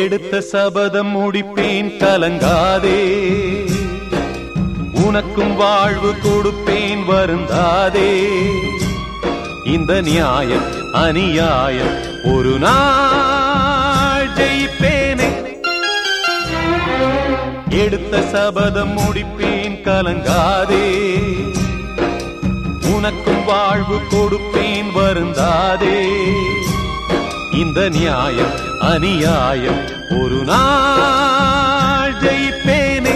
எடுத்த சபதம் முடிப்பேன் கலங்காதே உனக்கும் வாழ்வு கொடுப்பேன் வருந்தாதே இந்த நியாயம் அநியாயம் ஒரு நாள் ஜெயிப்பேனே எடுத்த சபதம் முடிப்பேன் கலங்காதே உனக்கும் வாழ்வு கொடுப்பேன் வருந்தாதே இந்த நியாயம் அநியாயம் ஒரு நாள் ஜெயிப்பேனே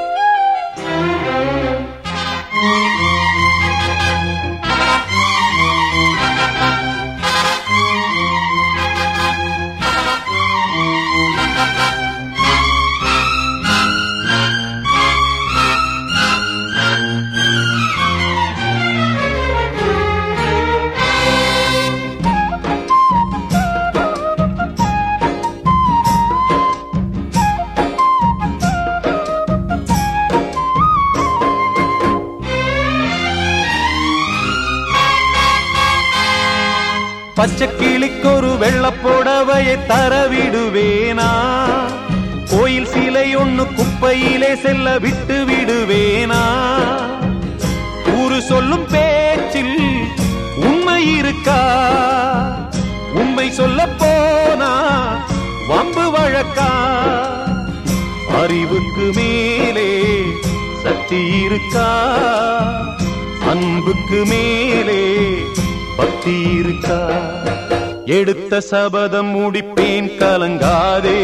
பச்சை கிளிக்கொரு வெள்ளப்புடவையை தர விடுவேனா கோயில் சிலை ஒண்ணு குப்பையிலே செல்ல விட்டு விடுவேனா ஊரு சொல்லும் பேச்சில் உண்மை இருக்கா உண்மை சொல்ல போனா வம்பு வழக்கா அறிவுக்கு மேலே சக்தி இருக்கா அன்புக்கு மேலே பக்தி இருக்கா எடுத்த சபதம் முடிப்பேன் கலங்காதே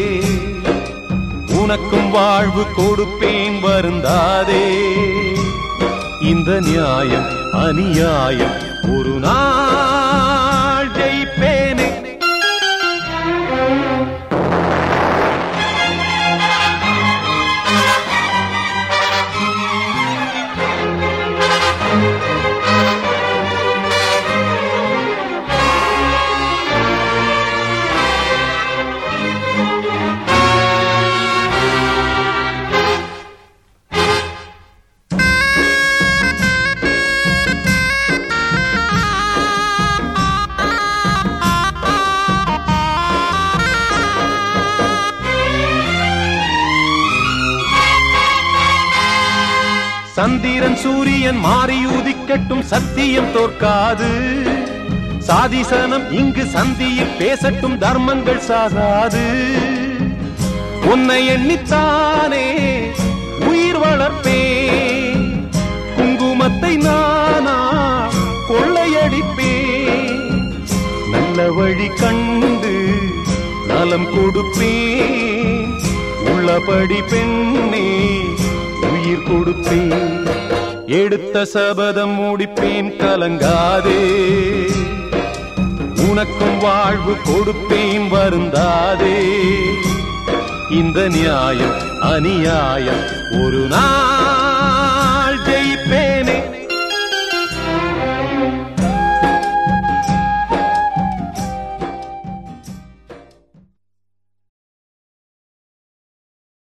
உனக்கும் வாழ்வு கொடுப்பேன் வருந்தாதே இந்த நியாயம் அநியாயம் ஒரு நாள் ஜெயிப்பேனே சந்திரன் சூரியன் மாறி உதிக்கட்டும் சத்தியம் தோற்காது சாதிசனம் இங்கு சந்தியில் பேசட்டும் தர்மங்கள் சாகாது உன்னை எண்ணித்தானே உயிர் வளர்ப்பேன் குங்குமத்தை நானா கொள்ளையடிப்பேன் நல்ல வழி கண்டு நலம் கொடுப்பேன் உள்ளபடி பெண்ணே உயிர் கொடுப்பேன் எடுத்த சபதம் முடிப்பேன் கலங்காதே உனக்கும் வாழ்வு கொடுப்பேன் வருந்தாதே இந்த நியாயம் அநியாயம் ஒரு நாள்